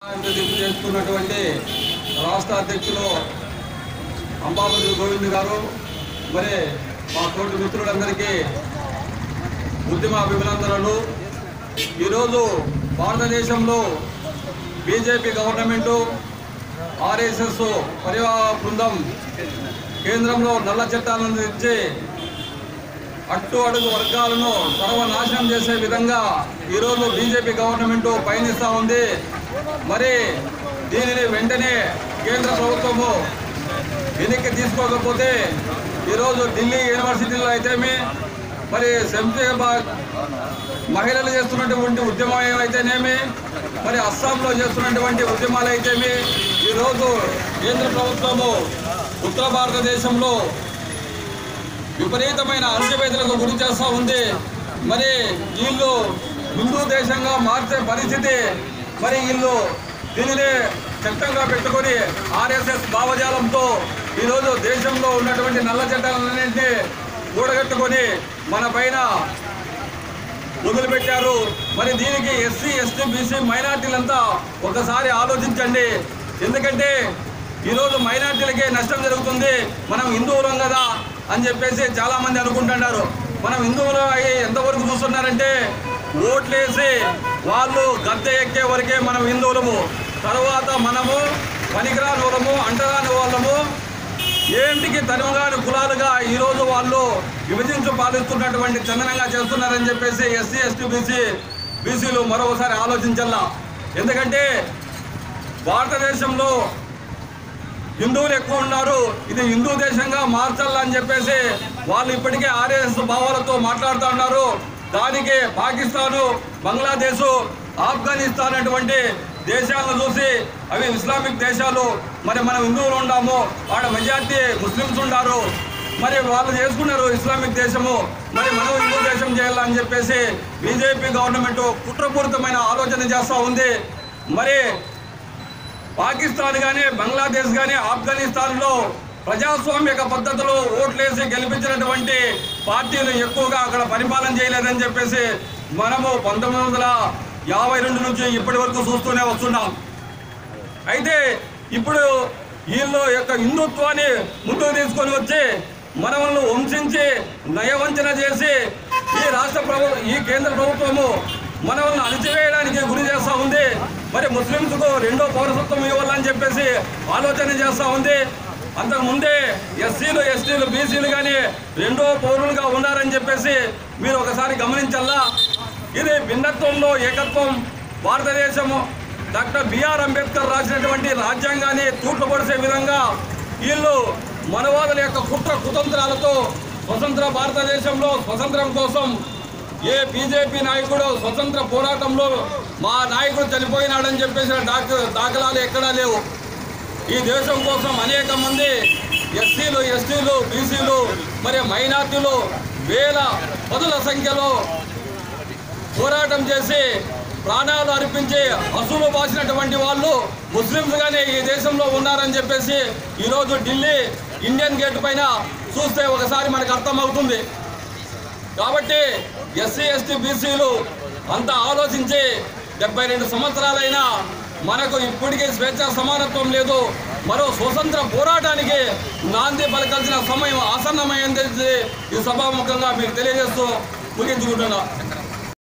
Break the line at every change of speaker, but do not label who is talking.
దిక్కు చేస్తున్నటువంటి రాష్ట్ర అధ్యక్షులు అంబాపతి గోవింద్ గారు మరి మా తోటి మిత్రులందరికీ ఉద్యమ అభినందనలు ఈరోజు భారతదేశంలో బీజేపీ గవర్నమెంటు ఆర్ఎస్ఎస్ పరివార బృందం కేంద్రంలో నల్ల చట్టాలను తెచ్చి అట్టు అడుగు వర్గాలను సర్వనాశనం చేసే విధంగా ఈరోజు బీజేపీ గవర్నమెంట్ పయనిస్తూ ఉంది మరి దీనిని వెంటనే కేంద్ర ప్రభుత్వము వెనక్కి తీసుకోకపోతే ఈరోజు ఢిల్లీ యూనివర్సిటీలో అయితేమి మరి శంషాబాద్ మహిళలు చేస్తున్నటువంటి ఉద్యమం ఏమైతేనేమి మరి అస్సాంలో చేస్తున్నటువంటి ఉద్యమాలు అయితేమి ఈరోజు కేంద్ర ప్రభుత్వము ఉత్తర భారతదేశంలో విపరీతమైన అణచివేతలకు గురి చేస్తూ ఉంది మరి వీళ్ళు హిందూ దేశంగా మార్చే పరిస్థితి మరి వీళ్ళు దీనిని చట్టంగా పెట్టుకొని ఆర్ఎస్ఎస్ భావజాలంతో ఈరోజు దేశంలో ఉన్నటువంటి నల్ల చట్టాలన్నింటినీ కూడగట్టుకొని మన పైన మొదలుపెట్టారు మరి దీనికి ఎస్సీ ఎస్టీ బీసీ మైనార్టీలంతా ఒకసారి ఆలోచించండి ఎందుకంటే ఈరోజు మైనార్టీలకే నష్టం జరుగుతుంది మనం హిందువులం కదా అని చెప్పేసి చాలా మంది అనుకుంటున్నారు మనం హిందువులు అయ్యి ఎంతవరకు చూస్తున్నారంటే ఓట్లేసి వాళ్ళు గద్దె ఎక్కే వరకే మనం హిందువులము తర్వాత మనము పనికిరాని వాళ్ళము అంటరాని వాళ్ళము ఏంటికి తనువుగాని కులాలుగా ఈరోజు వాళ్ళు విభజించు పాలిస్తున్నటువంటి చందనంగా చేస్తున్నారని చెప్పేసి ఎస్సీ ఎస్టీ బీసీ బీసీలు మరొకసారి ఆలోచించాల ఎందుకంటే భారతదేశంలో హిందువులు ఎక్కువ ఉన్నారు ఇది హిందూ దేశంగా మార్చాలని చెప్పేసి వాళ్ళు ఇప్పటికే ఆర్ఎస్ భావాలతో మాట్లాడుతూ ఉన్నారు దానికి పాకిస్తాను బంగ్లాదేశ్ ఆఫ్ఘనిస్తాన్ అటువంటి దేశాలను చూసి అవి ఇస్లామిక్ దేశాలు మరి మనం హిందువులు ఉన్నాము ఆడ మెజార్టీ ముస్లిమ్స్ ఉన్నారు మరి వాళ్ళు చేసుకున్నారు ఇస్లామిక్ దేశము మరి మనం హిందూ దేశం చేయాలని చెప్పేసి బీజేపీ గవర్నమెంట్ కుట్రపూరితమైన ఆలోచన చేస్తూ ఉంది మరి పాకిస్తాన్ కానీ బంగ్లాదేశ్ కానీ ఆఫ్ఘనిస్తాన్లో ప్రజాస్వామ్యక పద్ధతిలో ఓట్లేసి గెలిపించినటువంటి పార్టీలు ఎక్కువగా అక్కడ పరిపాలన చేయలేదని చెప్పేసి మనము పంతొమ్మిది వందల యాభై రెండు నుంచి ఇప్పటి వరకు చూస్తూనే వస్తున్నాం అయితే ఇప్పుడు వీళ్ళు యొక్క హిందుత్వాన్ని ముందుకు తీసుకొని వచ్చి మనల్ని వంచించి నయవంచన చేసి ఈ రాష్ట్ర ప్రభు ఈ కేంద్ర ప్రభుత్వము మనల్ని అణిచివేయడానికి గురి చేస్తూ ఉంది మరి ముస్లింస్కు రెండో పౌరసత్వం ఇవ్వాలని చెప్పేసి ఆలోచన చేస్తూ ఉంది అంతకు ముందే ఎస్సీలు ఎస్టీలు బీసీలు కానీ రెండో పౌరులుగా ఉన్నారని చెప్పేసి మీరు ఒకసారి గమనించాలా ఇది భిన్నత్వంలో ఏకత్వం భారతదేశము డాక్టర్ బిఆర్ అంబేద్కర్ రాసినటువంటి రాజ్యాంగాన్ని తూట్లు పొడిసే విధంగా వీళ్ళు మనవాదుల యొక్క కుట్ర కుతంత్రాలతో స్వతంత్ర భారతదేశంలో స్వతంత్రం కోసం ఏ బీజేపీ నాయకుడు స్వతంత్ర పోరాటంలో మా నాయకుడు చనిపోయినాడని చెప్పేసిన డాక్ దాఖలాలు ఎక్కడా లేవు ఈ దేశం కోసం అనేక మంది ఎస్సీలు ఎస్టీలు బీసీలు మరి మైనార్టీలు వేల పదుల సంఖ్యలో పోరాటం చేసి ప్రాణాలు అర్పించి అసూలు బాసినటువంటి వాళ్ళు ముస్లింస్ గానే ఈ దేశంలో ఉన్నారని చెప్పేసి ఈరోజు ఢిల్లీ ఇండియన్ గేట్ పైన చూస్తే ఒకసారి మనకు అర్థమవుతుంది కాబట్టి ఎస్సీ ఎస్టీ బీసీలు అంతా ఆలోచించి డెబ్బై రెండు సంవత్సరాలైనా మనకు ఇప్పటికీ స్వేచ్ఛ సమానత్వం లేదు మరో స్వతంత్ర పోరాటానికి నాంది పలకాల్సిన సమయం ఆసన్నమైంది ఈ సభాముఖంగా మీకు తెలియజేస్తూ ముగించుకుంటున్నా